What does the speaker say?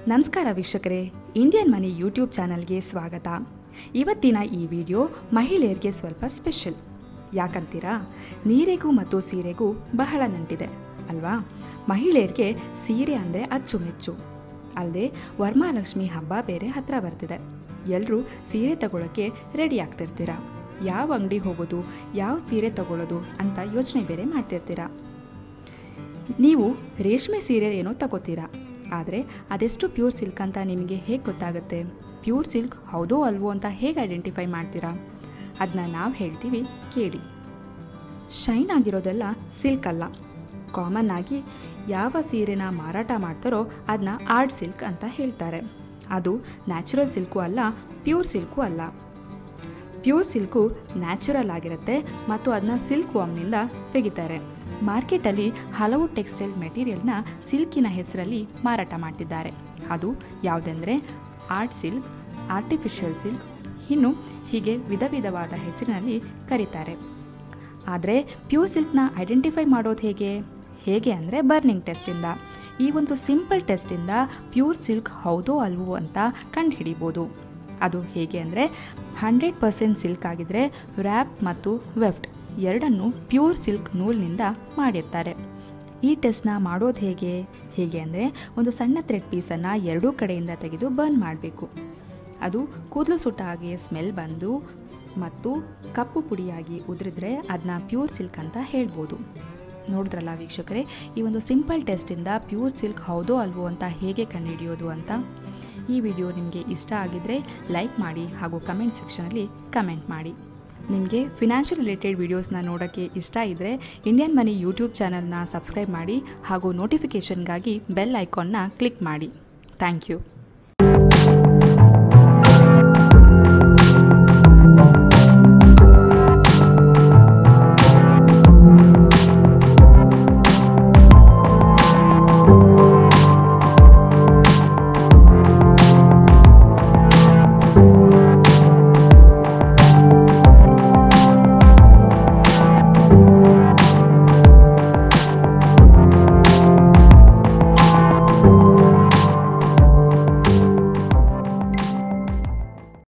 ನಮಸ್ಕಾರ ವೀಕ್ಷಕರೇ Indian money YouTube ಚಾನಲ್ಗೆ ಸ್ವಾಗತ ಇವತ್ತಿನ ಈ ವಿಡಿಯೋ ಮಹಿಳೆಯರಿಗೆ ಸ್ವಲ್ಪ ಸ್ಪೆಷಲ್ ಯಾಕಂತೀರಾ ನೀರಿಗೂ ಮತ್ತು ಸೀರೆಗೂ ಬಹಳ ನಂಟಿದೆ ಅಲ್ವಾ ಮಹಿಳೆಯರಿಗೆ ಸೀರೆ ಅಂದರೆ ಅಚ್ಚುಮೆಚ್ಚು ಅಲ್ಲದೆ ವರಮಹಾಲಕ್ಷ್ಮಿ ಹಬ್ಬ ಬೇರೆ ಹತ್ರ ಬರ್ತಿದೆ ಎಲ್ಲರೂ ಸೀರೆ ತಗೊಳ್ಳೋಕ್ಕೆ ರೆಡಿ ಆಗ್ತಿರ್ತೀರಾ ಯಾವ ಅಂಗಡಿ ಹೋಗೋದು ಯಾವ ಸೀರೆ ತಗೊಳ್ಳೋದು ಅಂತ ಯೋಚನೆ ಬೇರೆ ಮಾಡ್ತಿರ್ತೀರಾ ನೀವು ರೇಷ್ಮೆ ಸೀರೆ ಏನೋ ತಗೋತೀರಾ ಆದರೆ ಅದೆಷ್ಟು ಪ್ಯೂರ್ ಸಿಲ್ಕ್ ಅಂತ ನಿಮಗೆ ಹೇಗೆ ಗೊತ್ತಾಗುತ್ತೆ ಪ್ಯೂರ್ ಸಿಲ್ಕ್ ಹೌದೋ ಅಲ್ವೋ ಅಂತ ಹೇಗೆ ಐಡೆಂಟಿಫೈ ಮಾಡ್ತೀರಾ ಅದನ್ನ ನಾವು ಹೇಳ್ತೀವಿ ಕೇಳಿ ಶೈನ್ ಆಗಿರೋದೆಲ್ಲ ಸಿಲ್ಕ್ ಅಲ್ಲ ಕಾಮನ್ ಆಗಿ ಯಾವ ಸೀರೆನ ಮಾರಾಟ ಮಾಡ್ತಾರೋ ಅದನ್ನ ಆರ್ಟ್ ಸಿಲ್ಕ್ ಅಂತ ಹೇಳ್ತಾರೆ ಅದು ನ್ಯಾಚುರಲ್ ಸಿಲ್ಕು ಅಲ್ಲ ಪ್ಯೂರ್ ಸಿಲ್ಕು ಅಲ್ಲ ಪ್ಯೂರ್ ಸಿಲ್ಕು ನ್ಯಾಚುರಲ್ ಆಗಿರುತ್ತೆ ಮತ್ತು ಅದನ್ನ ಸಿಲ್ಕ್ ವಾಮ್ನಿಂದ ತೆಗಿತಾರೆ ಮಾರ್ಕೆಟಲ್ಲಿ ಹಲವು ಟೆಕ್ಸ್ಟೈಲ್ ಮೆಟೀರಿಯಲ್ನ ಸಿಲ್ಕಿನ ಹೆಸರಲ್ಲಿ ಮಾರಾಟ ಮಾಡ್ತಿದ್ದಾರೆ ಅದು ಯಾವುದೆಂದರೆ ಆರ್ಟ್ ಸಿಲ್ಕ್ ಆರ್ಟಿಫಿಷಿಯಲ್ ಸಿಲ್ಕ್ ಇನ್ನು ಹೀಗೆ ವಿಧ ವಿಧವಾದ ಹೆಸರಿನಲ್ಲಿ ಕರೀತಾರೆ ಆದರೆ ಪ್ಯೂರ್ ಸಿಲ್ಕ್ನ ಐಡೆಂಟಿಫೈ ಮಾಡೋದು ಹೇಗೆ ಹೇಗೆ ಅಂದರೆ ಬರ್ನಿಂಗ್ ಟೆಸ್ಟಿಂದ ಈ ಒಂದು ಸಿಂಪಲ್ ಟೆಸ್ಟಿಂದ ಪ್ಯೂರ್ ಸಿಲ್ಕ್ ಹೌದೋ ಅಲ್ವೋ ಅಂತ ಕಂಡುಹಿಡಿಬೋದು ಅದು ಹೇಗೆ ಅಂದರೆ ಹಂಡ್ರೆಡ್ ಪರ್ಸೆಂಟ್ ಸಿಲ್ಕ್ ಆಗಿದ್ರೆ ರ್ಯಾಪ್ ಮತ್ತು ವೆಫ್ಟ್ ಎರಡನ್ನು ಪ್ಯೂರ್ ಸಿಲ್ಕ್ ನೂಲಿನಿಂದ ಮಾಡಿರ್ತಾರೆ ಈ ಟೆಸ್ಟ್ನ ಮಾಡೋದು ಹೇಗೆ ಹೇಗೆ ಅಂದರೆ ಒಂದು ಸಣ್ಣ ಥ್ರೆಡ್ ಪೀಸನ್ನು ಎರಡೂ ಕಡೆಯಿಂದ ತೆಗೆದು ಬರ್ನ್ ಮಾಡಬೇಕು ಅದು ಕೂದಲು ಸುಟ್ಟ ಹಾಗೆ ಸ್ಮೆಲ್ ಬಂದು ಮತ್ತು ಕಪ್ಪು ಪುಡಿಯಾಗಿ ಉದುರಿದ್ರೆ ಅದನ್ನ ಪ್ಯೂರ್ ಸಿಲ್ಕ್ ಅಂತ ಹೇಳ್ಬೋದು ನೋಡಿದ್ರಲ್ಲ ವೀಕ್ಷಕರೇ ಈ ಒಂದು ಸಿಂಪಲ್ ಟೆಸ್ಟಿಂದ ಪ್ಯೂರ್ ಸಿಲ್ಕ್ ಹೌದೋ ಅಲ್ವೋ ಅಂತ ಹೇಗೆ ಕಂಡುಹಿಡಿಯೋದು ಅಂತ ಈ ವಿಡಿಯೋ ನಿಮಗೆ ಇಷ್ಟ ಆಗಿದ್ದರೆ ಲೈಕ್ ಮಾಡಿ ಹಾಗೂ ಕಮೆಂಟ್ ಸೆಕ್ಷನಲ್ಲಿ ಕಮೆಂಟ್ ಮಾಡಿ ನಿಮಗೆ ಫಿನಾನ್ಷಿಯಲ್ ರಿಲೇಟೆಡ್ ವೀಡಿಯೋಸ್ನ ನೋಡೋಕ್ಕೆ ಇಷ್ಟ ಇದ್ದರೆ ಇಂಡಿಯನ್ ಮನಿ ಯೂಟ್ಯೂಬ್ ಚಾನಲ್ನ ಸಬ್ಸ್ಕ್ರೈಬ್ ಮಾಡಿ ಹಾಗೂ ನೋಟಿಫಿಕೇಷನ್ಗಾಗಿ ಬೆಲ್ ಐಕಾನ್ನ ಕ್ಲಿಕ್ ಮಾಡಿ ಥ್ಯಾಂಕ್ ಯು